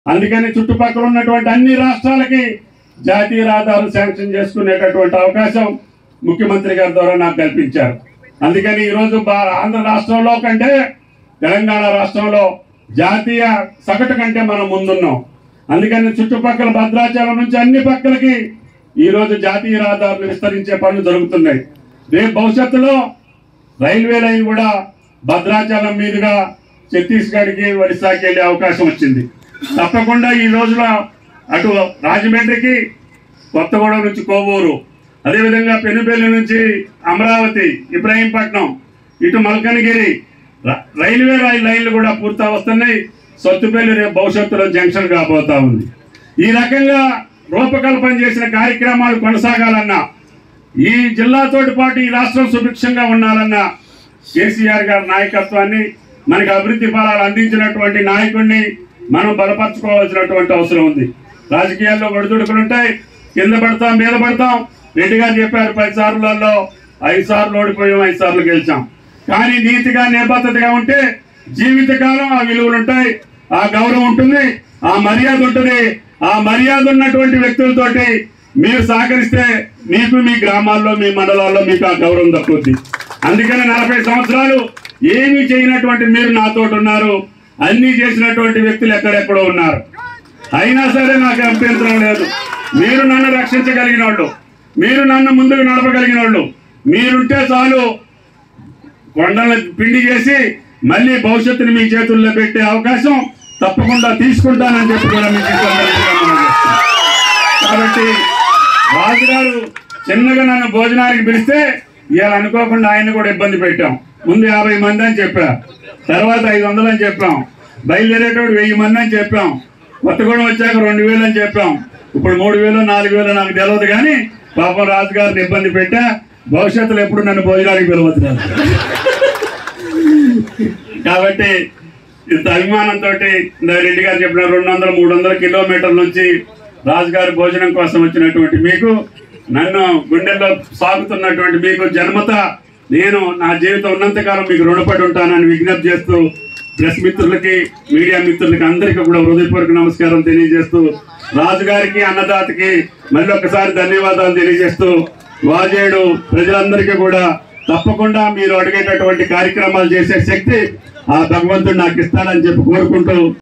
అందుకని చుట్టుపక్కల ఉన్నటువంటి అన్ని రాష్ట్రాలకి జాతీయ రహదారులు శాంక్షన్ చేసుకునేటటువంటి అవకాశం ముఖ్యమంత్రి గారి ద్వారా నాకు కల్పించారు అందుకని ఈరోజు బా- ఆంధ్ర రాష్ట్రంలో కంటే తెలంగాణ రాష్ట్రంలో జాతీయ సగటు కంటే మనం ముందున్నాం అందుకని చుట్టుపక్కల భద్రాచలం నుంచి అన్ని పక్కలకి ఈరోజు జాతీయ రహదారులు విస్తరించే పనులు జరుగుతున్నాయి రేపు భవిష్యత్తులో రైల్వే లైన్ కూడా భద్రాచలం మీదుగా ఛత్తీస్గఢ్కి ఒడిశాకి వెళ్ళే అవకాశం వచ్చింది తప్పకుండా ఈ రోజున అటు రాజమండ్రికి కొత్తగూడెం నుంచి కోవూరు అదేవిధంగా పెనుపల్లి నుంచి అమరావతి ఇబ్రాహీంపట్నం ఇటు మల్కనగిరి ర- రైల్వే రైల్ లైన్లు కూడా పూర్తి వస్తున్నాయి సొత్తుపల్లి రేపు భవిష్యత్తులో జంక్షన్ కాబోతా ఉంది ఈ రకంగా రూపకల్పన చేసిన కార్యక్రమాలు కొనసాగాలన్నా ఈ జిల్లాతోటి పాటు ఈ రాష్ట్రం సుభిక్షంగా ఉండాలన్న కేసీఆర్ గారి నాయకత్వాన్ని మనకి అభివృద్ధి ఫలాలు అందించినటువంటి నాయకుడిని మనం బలపరచుకోవాల్సినటువంటి అవసరం ఉంది రాజకీయాల్లో ఒడిదుడుకులు ఉంటాయి కింద పడతాం మీద పడతాం రెడ్డి గారు చెప్పారు పది సార్లలో ఐదు సార్లు ఓడిపోయాం ఐదు సార్లు గెలిచాం కానీ నీతిగా నిబద్ధతగా ఉంటే జీవితకాలం ఆ విలువలు ఉంటాయి ఆ గౌరవం ఉంటుంది ఆ మర్యాద ఉంటుంది ఆ మర్యాద ఉన్నటువంటి వ్యక్తులతోటి మీరు సహకరిస్తే మీకు మీ గ్రామాల్లో మీ మండలాల్లో మీకు ఆ గౌరవం దక్కుద్ది అందుకని నలభై సంవత్సరాలు ఏమీ చేయనటువంటి మీరు నాతో ఉన్నారు అన్ని చేసినటువంటి వ్యక్తులు ఎక్కడెక్కడో ఉన్నారు అయినా సరే నాకు అభ్యంతరం లేదు మీరు నన్ను రక్షించగలిగిన వాళ్ళు మీరు నన్ను ముందుకు నడపగలిగిన వాళ్ళు మీరుంటే చాలు కొండలను పిండి చేసి మళ్ళీ భవిష్యత్తుని మీ చేతుల్లో పెట్టే అవకాశం తప్పకుండా తీసుకుంటానని చెప్పి కూడా మీకు ఈ సందర్భంగా మనం చేస్తున్నాం. కాబట్టి రాజుగారు చిన్నగా నన్ను భోజనానికి పిలిస్తే ఇవాళ అనుకోకుండా ఆయన కూడా ఇబ్బంది పెట్టాం ముందు యాభై మంది అని చెప్పా తర్వాత ఐదు వందలు అని చెప్పాం బయలుదేరేటప్పుడు వెయ్యి మంది అని చెప్పాం కొత్తగూడెం వచ్చాక రెండు వేలు అని చెప్పాం ఇప్పుడు మూడు వేలు నాలుగు వేలు నాకు తెలియదు కానీ పాపం రాజుగారిని ఇబ్బంది పెట్టా భవిష్యత్తులో ఎప్పుడు నన్ను భోజనానికి పిలవద్దు రాజు. కాబట్టి ఇంత అభిమానంతో రెడ్డి గారు చెప్పిన రెండు వందల మూడు వందల కిలోమీటర్ల నుంచి రాజుగారి భోజనం కోసం వచ్చినటువంటి మీకు నన్ను గుండెల్లో సాగుతున్నటువంటి మీకు జన్మత నేను నా జీవితం ఉన్నంతకాలం మీకు రుణపడి ఉంటానని విజ్ఞప్తి చేస్తూ ప్రెస్ మిత్రులకి మీడియా మిత్రులకి అందరికీ కూడా హృదయపూర్వక నమస్కారం తెలియజేస్తూ రాజుగారికి అన్నదాతకి మళ్ళీ ఒకసారి ధన్యవాదాలు తెలియజేస్తూ వాజేడు ప్రజలందరికీ కూడా తప్పకుండా మీరు అడిగేటటువంటి కార్యక్రమాలు చేసే శక్తి ఆ భగవంతుడు నాకు ఇస్తాడని చెప్పి కోరుకుంటూ